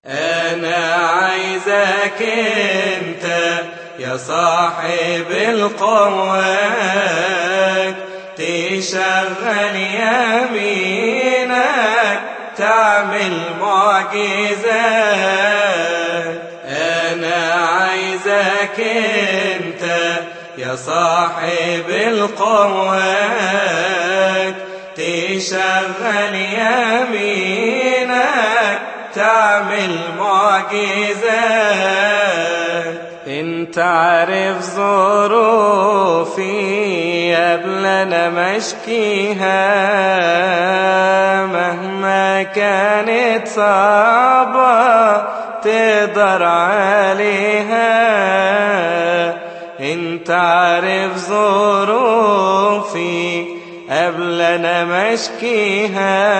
أنا عايزك أنت يا صاحب القوة تشغل يمينك تعمل معجزات أنا عايزك أنت يا صاحب القوة تشغل يمينك تعمل معجزات انت عارف ظروفي قبل انا مشكيها مهما كانت صعبة تقدر عليها انت عارف ظروفي قبل انا مشكيها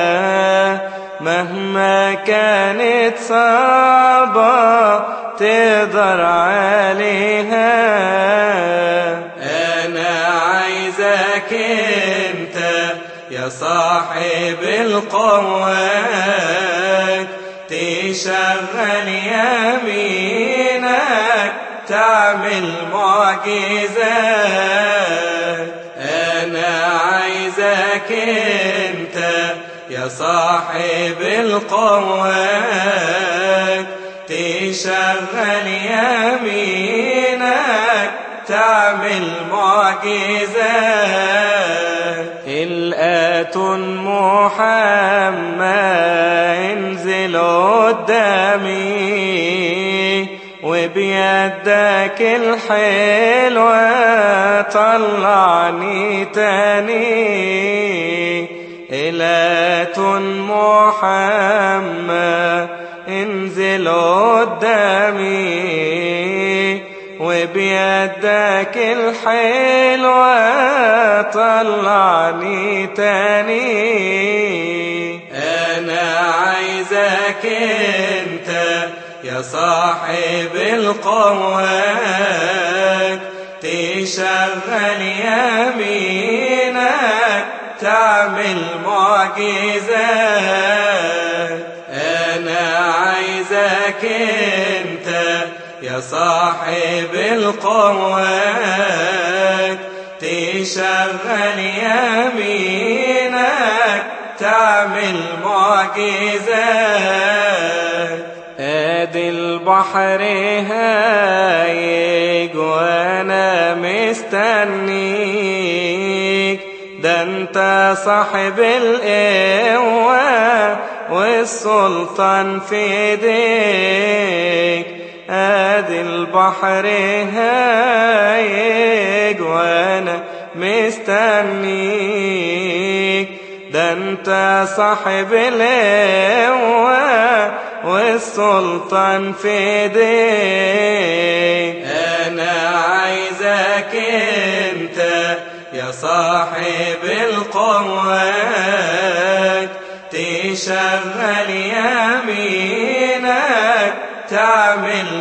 مهما كانت صعبة تقدر عليها أنا عايزك أنت يا صاحب القوة تشغل يمينك تعمل معجزات أنا عايزك أنت يا صاحب القوة تشغل يمينك تعمل معجزات الآت محمد انزل قدامي وبيدك الحلوة طلعني تاني إلات محمد انزل قدامي وبيدك الحلوة طلعني تاني أنا عايزك أنت يا صاحب القوة تشغل يمينك تعمل معجزات أنا عايزك أنت يا صاحب القوة تشغل يمينك تعمل معجزات ادي البحر هايج وانا مستنيك ده انت صاحب القوة والسلطان في ايديك ادي البحر هايج وانا مستنيك ده انت صاحب القوة والسلطان في ايديك انا عايزك انت يا صاحب القوة تشغل يمينك تعمل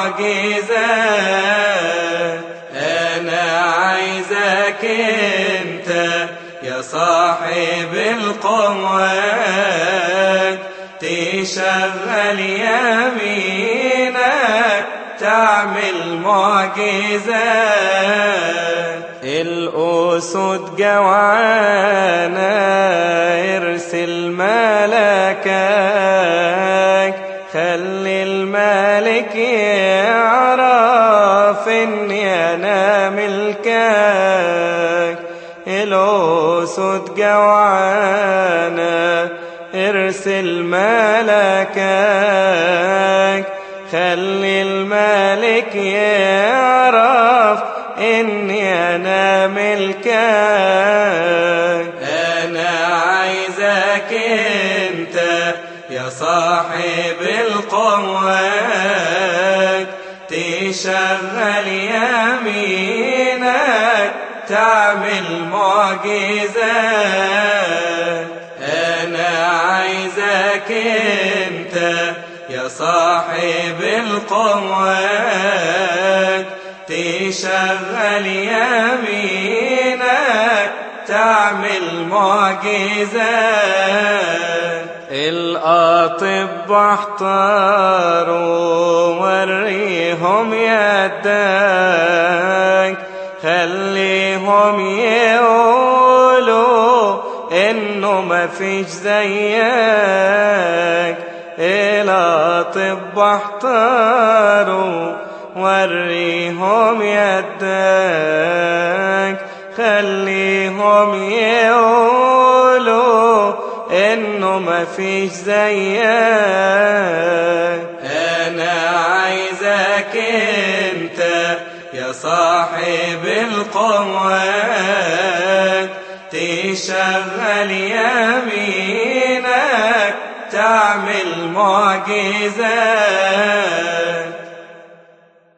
معجزات انا عايزك انت يا صاحب القوة تشغل يمينك تعمل معجزات الأسود جوعانة ارسل ملكك خلي الملك يعرف اني انا ملكك الأسود جوعانة ارسل ملكك خلي الملك يعرف اني انا ملكك انا عايزك انت يا صاحب القوة تشغل يمينك تعمل معجزات انا عايزك انت يا صاحب القوة تشغل يمينك تعمل معجزات الأطباء احتاروا وريهم يدك خليهم يقولوا انه ما فيش زيك الأطباء احتاروا وريهم يدك خليهم يقولوا انه ما فيش زيك انا عايزك انت يا صاحب القوة تشغل يمينك تعمل معجزات